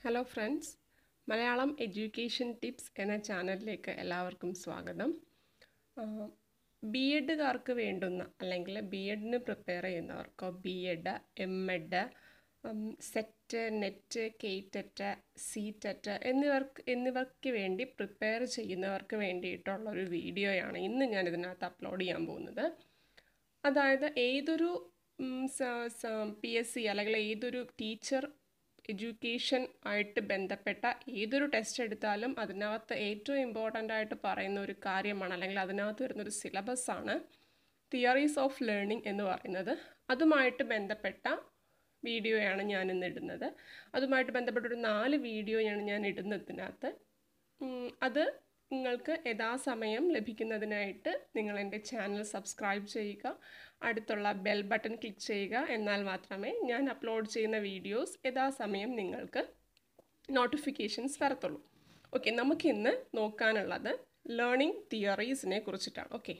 hello friends Malayalam education tips എന്ന ചാനലിലേക്ക് എല്ലാവർക്കും സ്വാഗതം ബി എഡുകാർക്ക് വേണ്ടുന്ന അല്ലെങ്കിൽ ബി എഡിന് പ്രിപ്പയർ ചെയ്യുന്നവർക്കോ B Ed M Ed SET NET KTET C TET എന്നിവർക്ക് എന്നിവർക്ക് വേണ്ടി പ്രിപ്പയർ ചെയ്യുന്നവർക്ക് വേണ്ടിയിട്ടുള്ള ഒരു വീഡിയോയാണ് ഇന്ന് ഞാൻ ഇതിനകത്ത് അപ്ലോഡ് ചെയ്യാൻ പോകുന്നത് അതായത് ഏതൊരു പി എസ് സി അല്ലെങ്കിൽ ഏതൊരു ടീച്ചർ എഡ്യൂക്കേഷൻ ആയിട്ട് ബന്ധപ്പെട്ട ഏതൊരു ടെസ്റ്റ് എടുത്താലും അതിനകത്ത് ഏറ്റവും ഇമ്പോർട്ടൻ്റ് ആയിട്ട് പറയുന്ന ഒരു കാര്യമാണ് അല്ലെങ്കിൽ അതിനകത്ത് വരുന്നൊരു സിലബസാണ് തിയറീസ് ഓഫ് ലേണിംഗ് എന്ന് പറയുന്നത് അതുമായിട്ട് ബന്ധപ്പെട്ട വീഡിയോയാണ് ഞാൻ ഇന്ന് ഇടുന്നത് അതുമായിട്ട് ബന്ധപ്പെട്ട ഒരു നാല് വീഡിയോയാണ് ഞാൻ ഇടുന്നതിനകത്ത് അത് നിങ്ങൾക്ക് യഥാസമയം ലഭിക്കുന്നതിനായിട്ട് നിങ്ങൾ എൻ്റെ ചാനൽ സബ്സ്ക്രൈബ് ചെയ്യുക അടുത്തുള്ള ബെൽ ബട്ടൺ ക്ലിക്ക് ചെയ്യുക എന്നാൽ മാത്രമേ ഞാൻ അപ്ലോഡ് ചെയ്യുന്ന വീഡിയോസ് യഥാസമയം നിങ്ങൾക്ക് നോട്ടിഫിക്കേഷൻസ് വരത്തുള്ളൂ ഓക്കെ നമുക്കിന്ന് നോക്കാനുള്ളത് ലേണിംഗ് തിയറീസിനെ കുറിച്ചിട്ടാണ് okay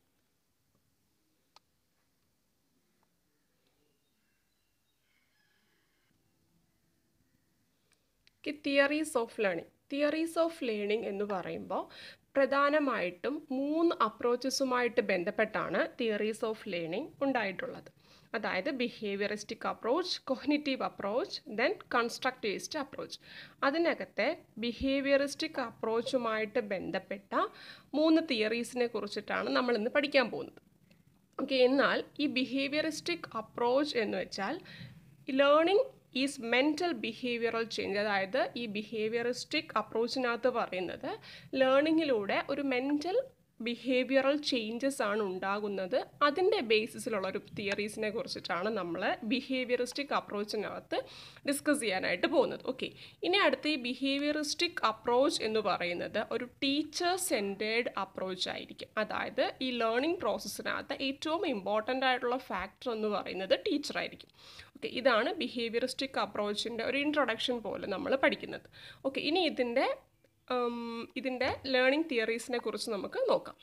theories of learning theories of learning എന്ന് പറയുമ്പോൾ പ്രധാനമായിട്ടും മൂന്ന് അപ്രോച്ചസുമായിട്ട് ബന്ധപ്പെട്ടാണ് തിയറീസ് ഓഫ് ലേണിംഗ് ഉണ്ടായിട്ടുള്ളത് അതായത് behaviouristic approach cognitive approach then constructivist approach അതിനകത്തെ ബിഹേവിയറിസ്റ്റിക് അപ്രോച്ചുമായിട്ട് ബന്ധപ്പെട്ട മൂന്ന് തിയറീസിനെ കുറിച്ചിട്ടാണ് നമ്മൾ ഇന്ന് പഠിക്കാൻ പോകുന്നത് ഓക്കെ എന്നാൽ ഈ ബിഹേവിയറിസ്റ്റിക് അപ്രോച്ച് എന്ന് വെച്ചാൽ learning is mental behavioural change അതായത് ഈ ബിഹേവിയറിസ്റ്റിക് അപ്രോച്ചിനകത്ത് പറയുന്നത് ലേണിങ്ങിലൂടെ ഒരു മെൻറ്റൽ ബിഹേവിയറൽ ചേഞ്ചസ് ആണ് ഉണ്ടാകുന്നത് അതിൻ്റെ ബേസിസിലുള്ള ഒരു തിയറീസിനെ കുറിച്ചിട്ടാണ് നമ്മൾ ബിഹേവിയറിസ്റ്റിക് അപ്രോച്ചിനകത്ത് ഡിസ്കസ് ചെയ്യാനായിട്ട് പോകുന്നത് ഓക്കെ ഇനി അടുത്ത ഈ ബിഹേവിയറിസ്റ്റിക് അപ്രോച്ച് എന്ന് പറയുന്നത് ഒരു ടീച്ചർ സെൻറ്റേഡ് അപ്രോച്ച് ആയിരിക്കും അതായത് ഈ ലേണിംഗ് പ്രോസസ്സിനകത്ത് ഏറ്റവും ഇമ്പോർട്ടൻ്റ് ആയിട്ടുള്ള ഫാക്ടർ എന്ന് പറയുന്നത് ടീച്ചർ ആയിരിക്കും ഓക്കെ ഇതാണ് ബിഹേവിയറിസ്റ്റിക് അപ്രോച്ചിൻ്റെ ഒരു ഇൻട്രൊഡക്ഷൻ പോലെ നമ്മൾ പഠിക്കുന്നത് ഓക്കെ ഇനി ഇതിൻ്റെ ഇതിൻ്റെ ലേണിംഗ് തിയറീസിനെ കുറിച്ച് നമുക്ക് നോക്കാം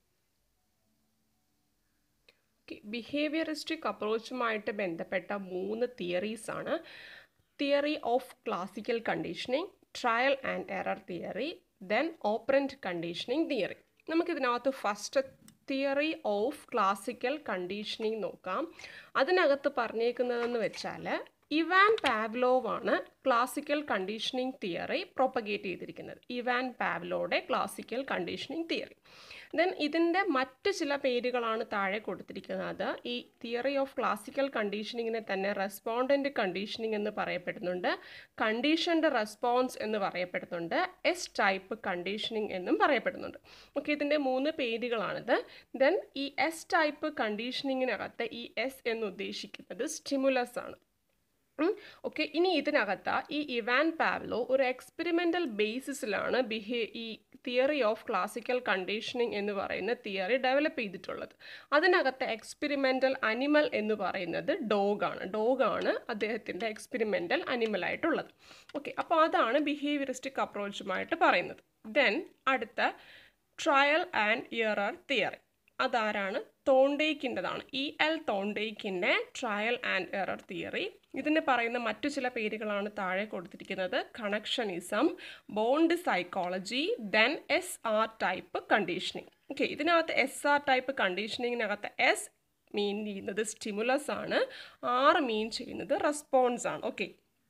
ബിഹേവിയറിസ്റ്റിക് അപ്രോച്ചുമായിട്ട് ബന്ധപ്പെട്ട മൂന്ന് തിയറീസ് ആണ് theory of classical conditioning trial and error theory then operant conditioning theory നമുക്കിതിനകത്ത് first theory of classical conditioning നോക്കാം അതിനകത്ത് പറഞ്ഞേക്കുന്നതെന്ന് വെച്ചാൽ ഇവാൻ പാവ്ലോവ് ആണ് ക്ലാസിക്കൽ കണ്ടീഷനിങ് തിയറി പ്രൊപ്പഗേറ്റ് ചെയ്തിരിക്കുന്നത് ഇവാൻ പാവ്ലോയുടെ ക്ലാസിക്കൽ കണ്ടീഷനിങ് തിയറി ദെൻ ഇതിൻ്റെ മറ്റ് ചില പേരുകളാണ് താഴെ കൊടുത്തിരിക്കുന്നത് ഈ തിയറി ഓഫ് ക്ലാസിക്കൽ കണ്ടീഷനിങ്ങിനെ തന്നെ റെസ്പോണ്ടൻ്റ് കണ്ടീഷനിങ് എന്ന് പറയപ്പെടുന്നുണ്ട് കണ്ടീഷൻഡ് റെസ്പോൺസ് എന്ന് പറയപ്പെടുന്നുണ്ട് എസ് ടൈപ്പ് കണ്ടീഷനിങ് എന്നും പറയപ്പെടുന്നുണ്ട് ഓക്കെ ഇതിൻ്റെ മൂന്ന് പേരുകളാണിത് ദെൻ ഈ എസ് ടൈപ്പ് കണ്ടീഷനിങ്ങിനകത്ത് ഈ എസ് എന്ന് ഉദ്ദേശിക്കുന്നത് സ്റ്റിമുലസ് ആണ് ഓക്കെ ഇനി ഇതിനകത്ത് ഈ ഇവാൻ പാവ്ലോ ഒരു എക്സ്പെരിമെൻ്റൽ ബേസിസിലാണ് ബിഹേ ഈ തിയറി ഓഫ് ക്ലാസിക്കൽ കണ്ടീഷനിങ് എന്ന് പറയുന്ന തിയറി ഡെവലപ്പ് ചെയ്തിട്ടുള്ളത് അതിനകത്തെ എക്സ്പെരിമെൻ്റൽ അനിമൽ എന്ന് പറയുന്നത് ഡോഗാണ് ഡോഗാണ് അദ്ദേഹത്തിൻ്റെ എക്സ്പെരിമെൻ്റൽ അനിമലായിട്ടുള്ളത് ഓക്കെ അപ്പോൾ അതാണ് ബിഹേവിയറിസ്റ്റിക് അപ്രോച്ചുമായിട്ട് പറയുന്നത് ദെൻ അടുത്ത ട്രയൽ ആൻഡ് ഇയറർ തിയറി അതാരാണ് തോണ്ടേക്കിൻ്റെതാണ് ഇ എൽ തോണ്ടേക്കിൻ്റെ ട്രയൽ ആൻഡ് എറർ തിയറി ഇതിന് പറയുന്ന മറ്റു ചില പേരുകളാണ് താഴെ കൊടുത്തിരിക്കുന്നത് connectionism bond psychology then S R type conditioning okay ഇതിനകത്ത് എസ് ആർ ടൈപ്പ് കണ്ടീഷനിങ്ങിനകത്ത് എസ് മീൻ ചെയ്യുന്നത് സ്റ്റിമുലസ് ആണ് ആർ മീൻ ചെയ്യുന്നത് റെസ്പോൺസ് ആണ് ഓക്കെ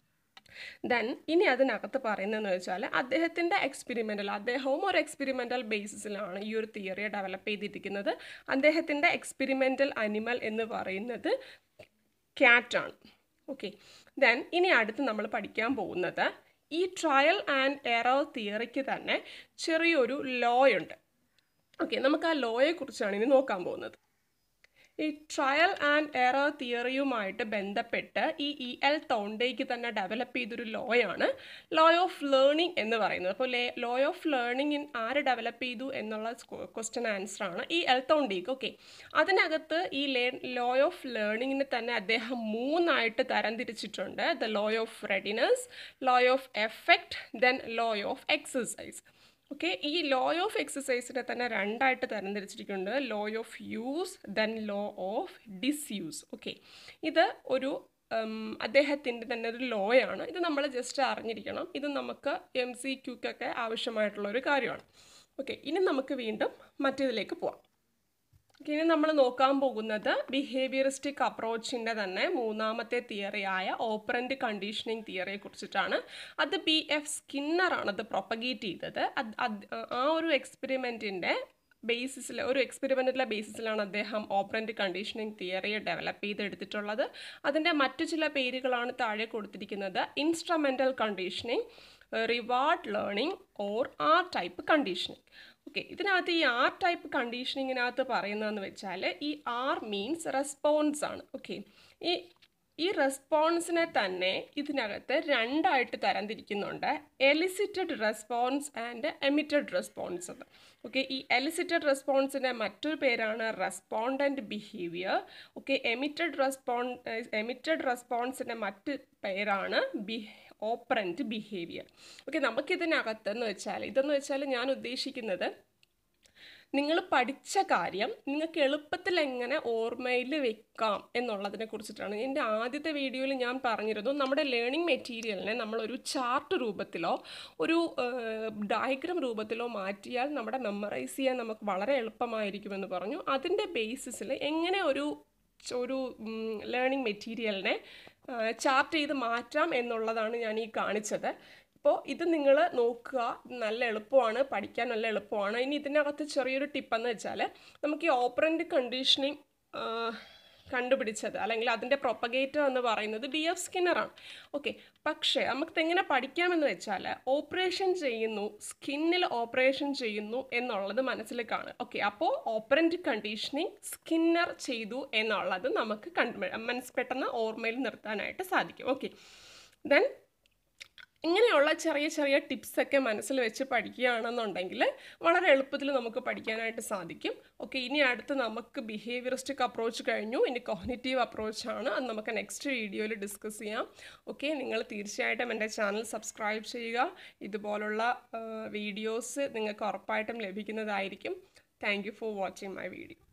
ദെൻ ഇനി അതിനകത്ത് പറയുന്നതെന്ന് വെച്ചാൽ അദ്ദേഹത്തിൻ്റെ എക്സ്പെരിമെൻ്റൽ അദ്ദേഹവും ഒരു എക്സ്പെരിമെൻ്റൽ ബേസിസിലാണ് ഈ ഒരു തിയറിയെ ഡെവലപ്പ് ചെയ്തിരിക്കുന്നത് അദ്ദേഹത്തിൻ്റെ എക്സ്പെരിമെൻ്റൽ അനിമൽ എന്ന് പറയുന്നത് ക്യാറ്റാണ് ഓക്കെ ദെൻ ഇനി അടുത്ത് നമ്മൾ പഠിക്കാൻ പോകുന്നത് ഈ ട്രയൽ ആൻഡ് എറർ തിയറിക്ക് തന്നെ ചെറിയൊരു ലോ ഉണ്ട് ഓക്കെ നമുക്ക് ആ ലോയെ കുറിച്ചാണ് ഇനി നോക്കാൻ പോകുന്നത് ഈ ട്രയൽ ആൻഡ് എറർ തിയറിയുമായിട്ട് ബന്ധപ്പെട്ട് ഈ ഇ എൽ തോണ്ടേക്ക് തന്നെ ഡെവലപ്പ് ചെയ്തൊരു ലോയാണ് ലോ ഓഫ് ലേണിംഗ് എന്ന് പറയുന്നത് അപ്പോൾ ലോ ഓഫ് ലേണിംഗ് ഇൻ ആര് ഡെവലപ്പ് ചെയ്തു എന്നുള്ള ക്വസ്റ്റ്യൻ ആൻസർ ആണ് ഈ എൽ തോണ്ടേക്ക് ഓക്കെ അതിനകത്ത് ഈ ലോ ഓഫ് ലേണിങ്ങിന് തന്നെ അദ്ദേഹം മൂന്നായിട്ട് തരംതിരിച്ചിട്ടുണ്ട് the law of readiness law of effect then law of exercise okay ഈ ലോ ഓഫ് എക്സസൈസിനെ തന്നെ രണ്ടായിട്ട് തരംതിരിച്ചിരിക്കുന്നുണ്ട് law of use then law of disuse okay ഇത് ഒരു അദ്ദേഹത്തിൻ്റെ തന്നെ ഒരു ലോയാണ് ഇത് നമ്മൾ ജസ്റ്റ് അറിഞ്ഞിരിക്കണം ഇത് നമുക്ക് എം സി ക്യൂക്കൊക്കെ ആവശ്യമായിട്ടുള്ള ഒരു കാര്യമാണ് ഓക്കെ ഇനി നമുക്ക് വീണ്ടും മറ്റേതിലേക്ക് പോവാം ഇനി നമ്മൾ നോക്കാൻ പോകുന്നത് ബിഹേവിയറിസ്റ്റിക് അപ്രോച്ചിൻ്റെ തന്നെ മൂന്നാമത്തെ തിയറിയായ ഓപ്പറൻറ്റ് കണ്ടീഷനിങ് തിയറിയെ കുറിച്ചിട്ടാണ് അത് ബി എഫ് സ്കിന്നറാണ് അത് പ്രൊപ്പഗേറ്റ് ചെയ്തത് അത് അത് ആ ഒരു എക്സ്പെരിമെൻറ്റിൻ്റെ ബേസിസിൽ ഒരു എക്സ്പെരിമെൻറ്റിലെ ബേസിസിലാണ് അദ്ദേഹം ഓപ്പറൻറ്റ് കണ്ടീഷനിങ് തിയറിയെ ഡെവലപ്പ് ചെയ്തെടുത്തിട്ടുള്ളത് അതിൻ്റെ മറ്റു ചില പേരുകളാണ് താഴെ കൊടുത്തിരിക്കുന്നത് instrumental conditioning reward learning or R type conditioning okay ഇതിനകത്ത് ഈ ആർ ടൈപ്പ് കണ്ടീഷനിങ്ങിനകത്ത് പറയുന്നതെന്ന് വെച്ചാൽ ഈ ആർ മീൻസ് റെസ്പോൺസ് ആണ് ഓക്കെ ഈ ഈ റെസ്പോൺസിനെ തന്നെ ഇതിനകത്ത് രണ്ടായിട്ട് തരംതിരിക്കുന്നുണ്ട് elicited response and emitted response എന്ന് ഓക്കെ ഈ എലിസിറ്റഡ് റെസ്പോൺസിൻ്റെ മറ്റൊരു പേരാണ് respondent behaviour okay emitted response emitted റെസ്പോൺസിൻ്റെ മറ്റ് പേരാണ് ബി ഓപ്പറൻറ്റ് ബിഹേവിയർ ഓക്കെ നമുക്കിതിനകത്തെന്ന് വെച്ചാൽ ഇതെന്ന് വെച്ചാൽ ഞാൻ ഉദ്ദേശിക്കുന്നത് നിങ്ങൾ പഠിച്ച കാര്യം നിങ്ങൾക്ക് എളുപ്പത്തിൽ എങ്ങനെ ഓർമ്മയിൽ വെക്കാം എന്നുള്ളതിനെ കുറിച്ചിട്ടാണ് എൻ്റെ ആദ്യത്തെ വീഡിയോയിൽ ഞാൻ പറഞ്ഞിരുന്നു നമ്മുടെ ലേണിംഗ് മെറ്റീരിയലിനെ നമ്മളൊരു ചാർട്ട് രൂപത്തിലോ ഒരു ഡയഗ്രാം രൂപത്തിലോ മാറ്റിയാൽ നമ്മുടെ മെമ്മറൈസ് ചെയ്യാൻ നമുക്ക് വളരെ എളുപ്പമായിരിക്കുമെന്ന് പറഞ്ഞു അതിൻ്റെ ബേസിസിൽ എങ്ങനെ ഒരു ഒരു ലേണിംഗ് മെറ്റീരിയലിനെ ചാർട്ട് ചെയ്ത് മാറ്റാം എന്നുള്ളതാണ് ഞാൻ ഈ കാണിച്ചത് അപ്പോൾ ഇത് നിങ്ങൾ നോക്കുക നല്ല എളുപ്പമാണ് പഠിക്കാൻ നല്ല എളുപ്പമാണ് ഇനി ഇതിനകത്ത് ചെറിയൊരു ടിപ്പെന്ന് വെച്ചാൽ നമുക്ക് ഈ ഓപ്പറൻറ്റ് കണ്ടീഷനിങ് കണ്ടുപിടിച്ചത് അല്ലെങ്കിൽ അതിൻ്റെ പ്രൊപ്പഗേറ്റർ എന്ന് പറയുന്നത് ബി എഫ് സ്കിന്നറാണ് ഓക്കെ പക്ഷേ നമുക്ക് എങ്ങനെ പഠിക്കാമെന്ന് വെച്ചാൽ ഓപ്പറേഷൻ ചെയ്യുന്നു സ്കിന്നിൽ ഓപ്പറേഷൻ ചെയ്യുന്നു എന്നുള്ളത് മനസ്സിൽ കാണുക ഓക്കെ അപ്പോൾ ഓപ്പറൻറ്റ് കണ്ടീഷനിങ് സ്കിന്നർ ചെയ്തു എന്നുള്ളത് നമുക്ക് കണ്ടു മനസ്സ് പെട്ടെന്ന് ഓർമ്മയിൽ നിർത്താനായിട്ട് സാധിക്കും ഓക്കെ ദെൻ ഇങ്ങനെയുള്ള ചെറിയ ചെറിയ ടിപ്സൊക്കെ മനസ്സിൽ വെച്ച് പഠിക്കുകയാണെന്നുണ്ടെങ്കിൽ വളരെ എളുപ്പത്തിൽ നമുക്ക് പഠിക്കാനായിട്ട് സാധിക്കും ഓക്കെ ഇനി അടുത്ത് നമുക്ക് ബിഹേവിയറിസ്റ്റിക് അപ്രോച്ച് കഴിഞ്ഞു ഇനി കോഗ്നിറ്റീവ് അപ്രോച്ചാണ് അത് നമുക്ക് നെക്സ്റ്റ് വീഡിയോയിൽ ഡിസ്കസ് ചെയ്യാം ഓക്കെ നിങ്ങൾ തീർച്ചയായിട്ടും എൻ്റെ ചാനൽ സബ്സ്ക്രൈബ് ചെയ്യുക ഇതുപോലുള്ള വീഡിയോസ് നിങ്ങൾക്ക് ഉറപ്പായിട്ടും ലഭിക്കുന്നതായിരിക്കും thank you for watching my video